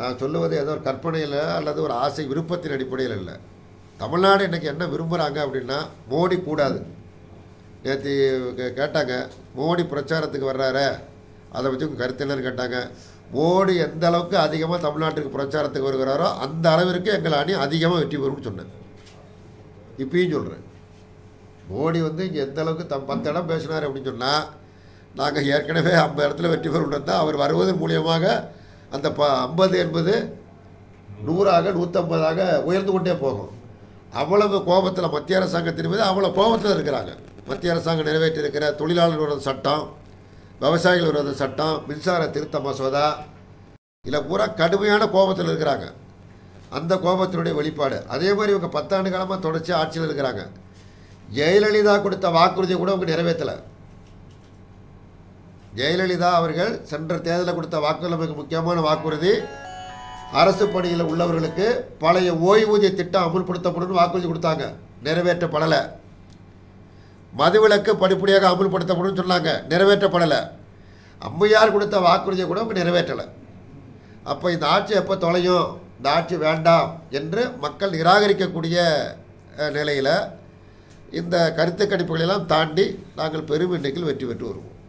நான் சொல்லுவது ஏதோ ஒரு கற்பனையில் அல்லது ஒரு ஆசை விருப்பத்தின் அடிப்படையில் இல்லை தமிழ்நாடு இன்றைக்கி என்ன விரும்புகிறாங்க அப்படின்னா மோடி கூடாது நேற்று கேட்டாங்க மோடி பிரச்சாரத்துக்கு வர்றாரே அதை பற்றி உங்கள் கருத்து என்னன்னு கேட்டாங்க மோடி எந்த அளவுக்கு அதிகமாக தமிழ்நாட்டுக்கு பிரச்சாரத்துக்கு வருகிறாரோ அந்த அளவிற்கு எங்கள் அணி அதிகமாக வெற்றி பெறும்னு சொன்னேன் இப்பயும் சொல்கிறேன் மோடி வந்து இங்கே எந்த அளவுக்கு தம் பத்து இடம் பேசினார் அப்படின்னு சொன்னால் நாங்கள் ஏற்கனவே ஐம்பது இடத்துல வெற்றி பெறுவோம் தான் அவர் வருவதன் மூலியமாக அந்த ப ஐம்பது என்பது நூறாக நூற்றம்பதாக உயர்ந்து கொண்டே போகும் அவ்வளவு கோபத்தில் மத்திய அரசாங்கத்தின் மீது அவ்வளோ கோபத்தில் இருக்கிறாங்க மத்திய அரசாங்கம் நிறைவேற்றியிருக்கிற தொழிலாளர் விரோத சட்டம் விவசாயிகள் விரோத சட்டம் மின்சார திருத்த மசோதா இதில் பூரா கடுமையான கோபத்தில் இருக்கிறாங்க அந்த கோபத்தினுடைய வெளிப்பாடு அதே மாதிரி இவங்க பத்தாண்டு காலமாக தொடர்ச்சி ஆட்சியில் இருக்கிறாங்க ஜெயலலிதா கொடுத்த வாக்குறுதியை கூட அவங்க நிறைவேற்றலை ஜெயலலிதா அவர்கள் சென்ற தேர்தலில் கொடுத்த வாக்குறுதி மிக முக்கியமான வாக்குறுதி அரசு பணியில் உள்ளவர்களுக்கு பழைய ஓய்வூதிய திட்டம் அமுல்படுத்தப்படும் வாக்குறுதி கொடுத்தாங்க நிறைவேற்றப்படலை மதுவிலக்கு படிப்படியாக அமுல்படுத்தப்படும் சொன்னாங்க நிறைவேற்றப்படலை அம்மையார் கொடுத்த வாக்குறுதியை கூட அவங்க நிறைவேற்றலை அப்போ இந்த ஆட்சி எப்போ தொலையும் இந்த ஆட்சி வேண்டாம் என்று மக்கள் நிராகரிக்கக்கூடிய நிலையில் இந்த கருத்து கணிப்புகளெல்லாம் தாண்டி நாங்கள் பெரும் எண்ணிக்கையில் வெற்றி பெற்று வருவோம்